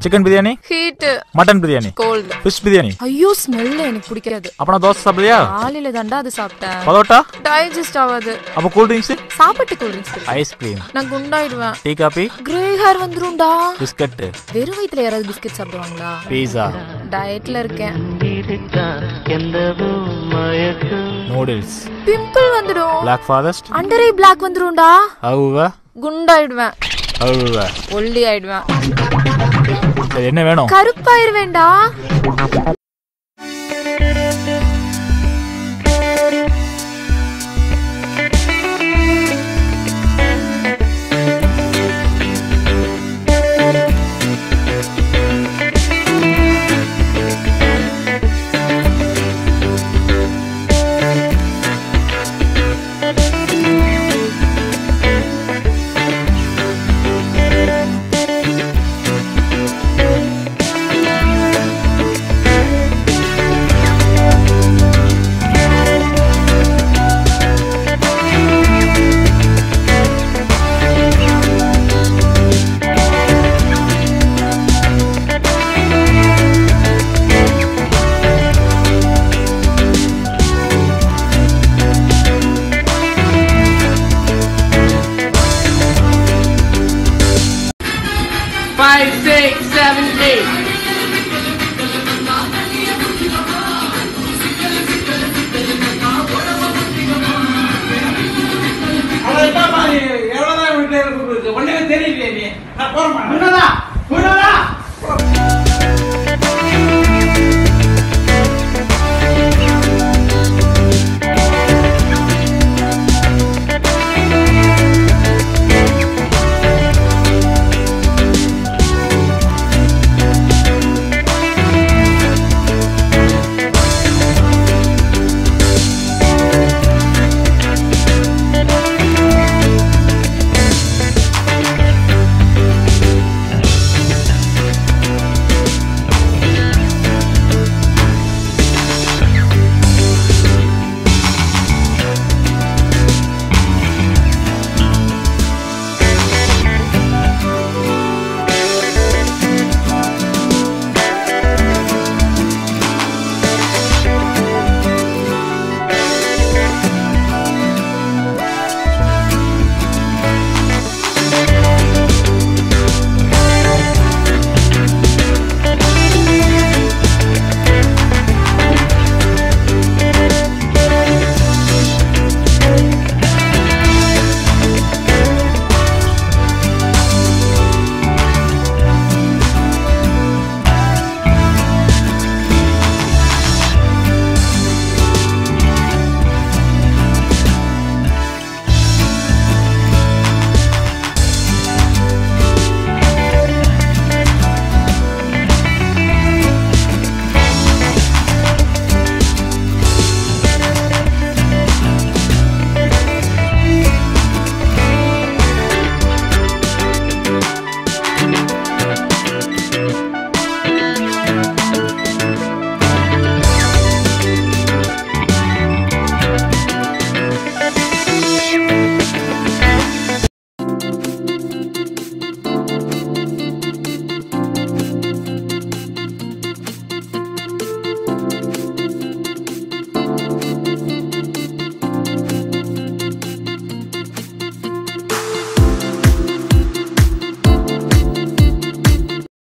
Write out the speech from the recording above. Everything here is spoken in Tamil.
Chicken biryani heat mutton biryani cold fish biryani ஐயோ ஸ்மெல் எனக்கு பிடிக்காது அப்பனா தோசை சாப்பிடுறியா காலையில தாண்டா அது சாப்பிட்டேன் பரோட்டா டைஜஸ்ட் ஆகாது அப்ப கூல் ட்ரிங்க்ஸ் சாப்பிட்டு கூல் ட்ரிங்க்ஸ் ஐஸ்கிரீம் நான் குண்டாயிடுவேன் டீ காபி கிரே ஹேர் வந்துரும்டா பிஸ்கட் வெறும் வயித்துல யாராவது பிஸ்கட் சாப்பிடுவாங்களா பீஸா டயட்ல இருக்கேன் நூடுல்ஸ் பிம்பிள் வந்துடும் black forest under eye black வந்துரும்டா அவுவ குண்டாயிடுவேன் அவுவ ஒல்லி ஆயிடுவேன் சரி என்ன வேணும் கருப்பாயிருவேண்டா Five, six, seven, eight. அவன் என்னப்பா நீ எவ்வளவுதான் விட்டு ஒண்ணுமே தெரியலையே நீ நான் போறேன்